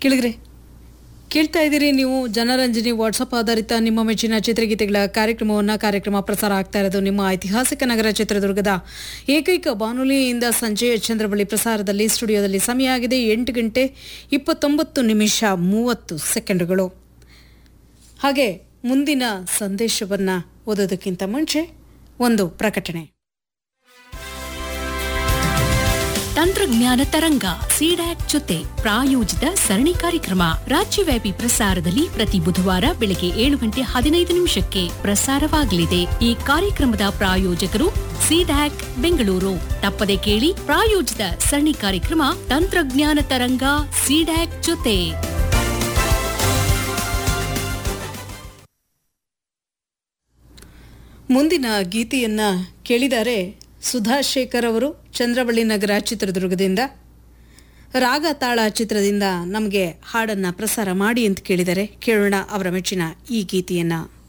ಕೇಳಿದ್ರೆ ಕೇಳ್ತಾ ಇದ್ದೀರಿ ನೀವು ಜನರಂಜನಿ ವಾಟ್ಸಪ್ ಆಧಾರಿತ ನಿಮ್ಮ ಮೆಚ್ಚಿನ ಚಿತ್ರಗೀತೆಗಳ ಕಾರ್ಯಕ್ರಮವನ್ನು ಕಾರ್ಯಕ್ರಮ ಪ್ರಸಾರ ಆಗ್ತಾ ಇರೋದು ನಿಮ್ಮ ಐತಿಹಾಸಿಕ ನಗರ ಚಿತ್ರದುರ್ಗದ ಏಕೈಕ ಬಾನುಲಿಯಿಂದ ಸಂಜೆಯ ಚಂದ್ರಬಳ್ಳಿ ಪ್ರಸಾರದಲ್ಲಿ ಸ್ಟುಡಿಯೋದಲ್ಲಿ ಸಮಯ ಆಗಿದೆ ಎಂಟು ಗಂಟೆ ಇಪ್ಪತ್ತೊಂಬತ್ತು ನಿಮಿಷ ಮೂವತ್ತು ಸೆಕೆಂಡುಗಳು ಹಾಗೆ ಮುಂದಿನ ಸಂದೇಶವನ್ನು ಓದೋದಕ್ಕಿಂತ ಮುಂಚೆ ಒಂದು ಪ್ರಕಟಣೆ ತಂತ್ರಜ್ಞಾನ ತರಂಗ ಸಿಡ್ಯಾಕ್ ಜೊತೆ ಪ್ರಾಯೋಜಿತ ಸರಣಿ ಕಾರ್ಯಕ್ರಮ ರಾಜ್ಯವ್ಯಾಪಿ ಪ್ರಸಾರದಲ್ಲಿ ಪ್ರತಿ ಬುಧವಾರ ಬೆಳಗ್ಗೆ ಏಳು ಗಂಟೆ ಹದಿನೈದು ನಿಮಿಷಕ್ಕೆ ಪ್ರಸಾರವಾಗಲಿದೆ ಈ ಕಾರ್ಯಕ್ರಮದ ಪ್ರಾಯೋಜಕರು ಸಿಡ್ಯಾಕ್ ಬೆಂಗಳೂರು ತಪ್ಪದೆ ಕೇಳಿ ಪ್ರಾಯೋಜಿತ ಸರಣಿ ಕಾರ್ಯಕ್ರಮ ತಂತ್ರಜ್ಞಾನ ತರಂಗ ಸಿಡ್ಯಾಕ್ ಜೊತೆ ಮುಂದಿನ ಗೀತೆಯನ್ನ ಕೇಳಿದ್ದಾರೆ ಸುಧಾ ಶೇಖರ್ ಅವರು ಚಂದ್ರಬಳ್ಳಿ ನಗರ ಚಿತ್ರದುರ್ಗದಿಂದ ರಾಗ ತಾಳ ಚಿತ್ರದಿಂದ ನಮಗೆ ಹಾಡನ್ನ ಪ್ರಸಾರ ಮಾಡಿ ಅಂತ ಕೇಳಿದರೆ ಕೇಳೋಣ ಅವರ ಮೆಚ್ಚಿನ ಈ ಗೀತೆಯನ್ನ